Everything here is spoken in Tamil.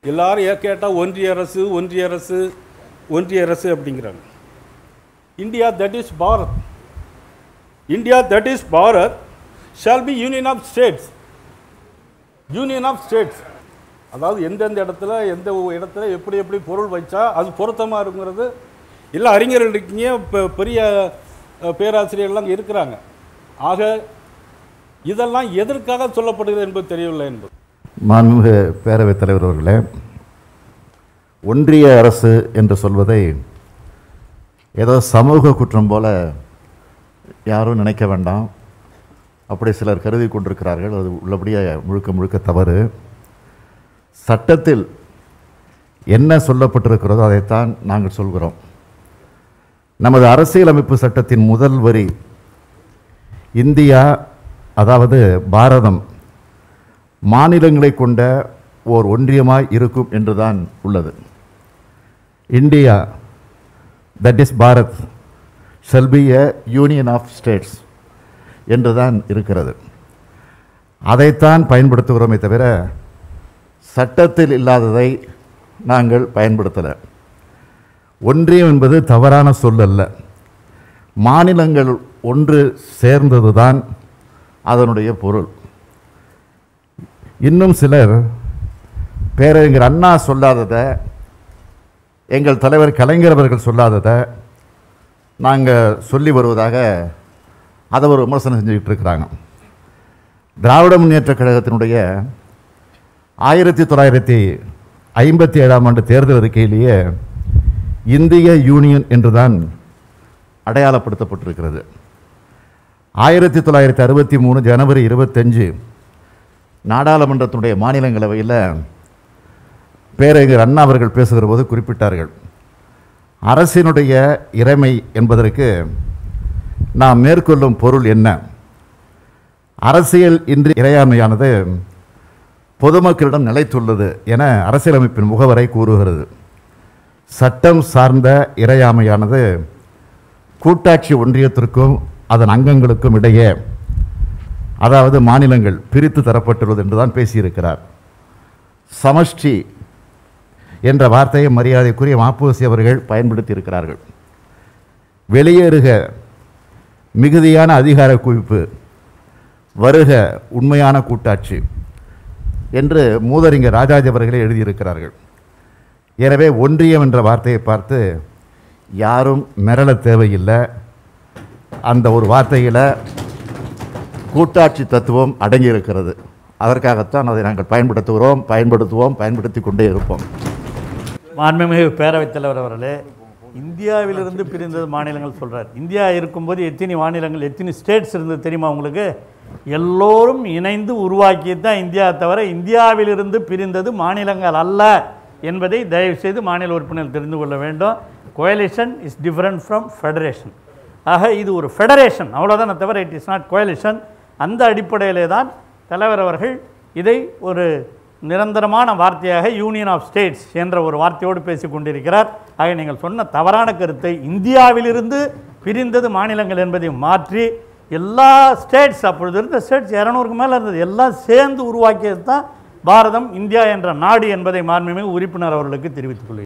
எல்லாரும் ஏ கேட்டால் ஒன்றிய அரசு ஒன்றிய அரசு ஒன்றிய அரசு அப்படிங்கிறாங்க India that is Bharat India that is Bharat shall be union of states union of states அதாவது எந்தெந்த இடத்துல எந்த ஒ- இடத்துல எப்படி எப்படி பொருள் வச்சா அது பொருத்தமாக இருக்குங்கிறது எல்லா அறிஞர்கள் இருக்கீங்க இப்போ பெரிய அஹ், பேராசிரியர்கள்லாம் அங்கே இருக்கிறாங்க ஆக இதெல்லாம் எதற்காக சொல்லப்படுகிறது என்பது தெரியவில்லை என்பது மாண்புமிகு பேரவைத் தலைவர் அவர்களே ஒன்றிய அரசு என்று சொல்வதை ஏதோ சமூக குற்றம் போல யாரும் நினைக்க வேண்டாம் அப்படி சிலர் கருதி கொண்டிருக்கிறார்கள் அது உள்ளபடியே முழுக்க முழுக்க தவறு சட்டத்தில் என்ன சொல்லப்பட்டிருக்கிறதோ அதைத்தான் நாங்கள் சொல்கிறோம் நமது அரசியலமைப்பு சட்டத்தின் முதல் வரி இந்தியா அதாவது பாரதம் மாநிலங்களை கொண்ட ஓர் ஒன்றியமாய் இருக்கும் என்றுதான் உள்ளது India that is Bharat shall be a union of states என்றுதான் இருக்கிறது அதைத்தான் பயன்படுத்துகிறோமே தவிர சட்டத்தில் இல்லாததை நாங்கள் பயன்படுத்தலை ஒன்றியம் என்பது தவறான சொல் அல்ல மாநிலங்கள் ஒன்று சேர்ந்ததுதான் அதனுடைய பொருள் இன்னும் சிலர் பேரறிஞர் அண்ணா சொல்லாததை எங்கள் தலைவர் கலைஞர் அவர்கள் சொல்லாததை நாங்கள் சொல்லி வருவதாக அதை ஒரு விமர்சனம் செஞ்சுக்கிட்டு இருக்கிறாங்க திராவிட முன்னேற்றக் கழகத்தினுடைய ஆயிரத்தி தொள்ளாயிரத்தி ஐம்பத்தி ஏழாம் ஆண்டு தேர்தல் அறிக்கையிலேயே இந்திய யூனியன் என்றுதான் அடையாளப்படுத்தப்பட்டிருக்கிறது ஆயிரத்தி தொள்ளாயிரத்தி அறுபத்தி மூணு ஜனவரி இருபத்தஞ்சு நாடாளுமன்றத்தினுடைய மாநிலங்களவையில் பேரறிஞர் அண்ணா அவர்கள் பேசுகிற போது குறிப்பிட்டார்கள் அரசினுடைய இறைமை என்பதற்கு நாம் மேற்கொள்ளும் பொருள் என்ன அரசியல் இன்றி இறையாமையானது பொதுமக்களிடம் நிலைத்துள்ளது என அரசியலமைப்பின் முகவரை கூறுகிறது சட்டம் சார்ந்த இறையாமையானது கூட்டாட்சி ஒன்றியத்திற்கும் அதன் அங்கங்களுக்கும் இடையே அதாவது மாநிலங்கள் பிரித்து தரப்பட்டுள்ளது என்றுதான் பேசியிருக்கிறார் சமஷ்டி என்ற வார்த்தையை மரியாதைக்குரிய மாப்போசி அவர்கள் பயன்படுத்தி இருக்கிறார்கள் வெளியேறுக மிகுதியான அதிகார குவிப்பு வருக உண்மையான கூட்டாட்சி என்று மூதறிஞர் ராஜாஜி அவர்களே எழுதியிருக்கிறார்கள் எனவே ஒன்றியம் என்ற வார்த்தையை பார்த்து யாரும் மிரள தேவையில்லை அந்த ஒரு வார்த்தையில் கூட்டாட்சி தத்துவம் அடங்கியிருக்கிறது அதற்காகத்தான் அதை நாங்கள் பயன்படுத்துகிறோம் பயன்படுத்துவோம் பயன்படுத்தி கொண்டே இருப்போம் மாண்புமிகு பேரவைத் தலைவர் அவர்களே இந்தியாவிலிருந்து பிரிந்தது மாநிலங்கள் சொல்கிறார் இந்தியா இருக்கும்போது எத்தனை மாநிலங்கள் எத்தனை ஸ்டேட்ஸ் இருந்தது தெரியுமா உங்களுக்கு எல்லோரும் இணைந்து உருவாக்கியது தான் இந்தியா தவிர இந்தியாவிலிருந்து பிரிந்தது மாநிலங்கள் அல்ல என்பதை தயவுசெய்து மாநில உறுப்பினர்கள் தெரிந்து கொள்ள வேண்டும் coalition is different from federation ஆக இது ஒரு ஃபெடரேஷன் அவ்வளோதானே தவிர இட் இஸ் நாட் கோயலிஷன் அந்த அடிப்படையிலே தான் தலைவர் அவர்கள் இதை ஒரு நிரந்தரமான வார்த்தையாக யூனியன் ஆஃப் ஸ்டேட்ஸ் என்ற ஒரு வார்த்தையோடு பேசிக் கொண்டிருக்கிறார் ஆக நீங்கள் சொன்ன தவறான கருத்தை இந்தியாவிலிருந்து பிரிந்தது மாநிலங்கள் என்பதை மாற்றி எல்லா ஸ்டேட்ஸ் அப்பொழுது இருந்த ஸ்டேட்ஸ் இரநூறுக்கு மேலே இருந்தது எல்லாம் சேர்ந்து உருவாக்கியது தான் பாரதம் இந்தியா என்ற நாடு என்பதை மாண்புமிகு உறுப்பினர் அவர்களுக்கு தெரிவித்துக் கொள்கிறேன்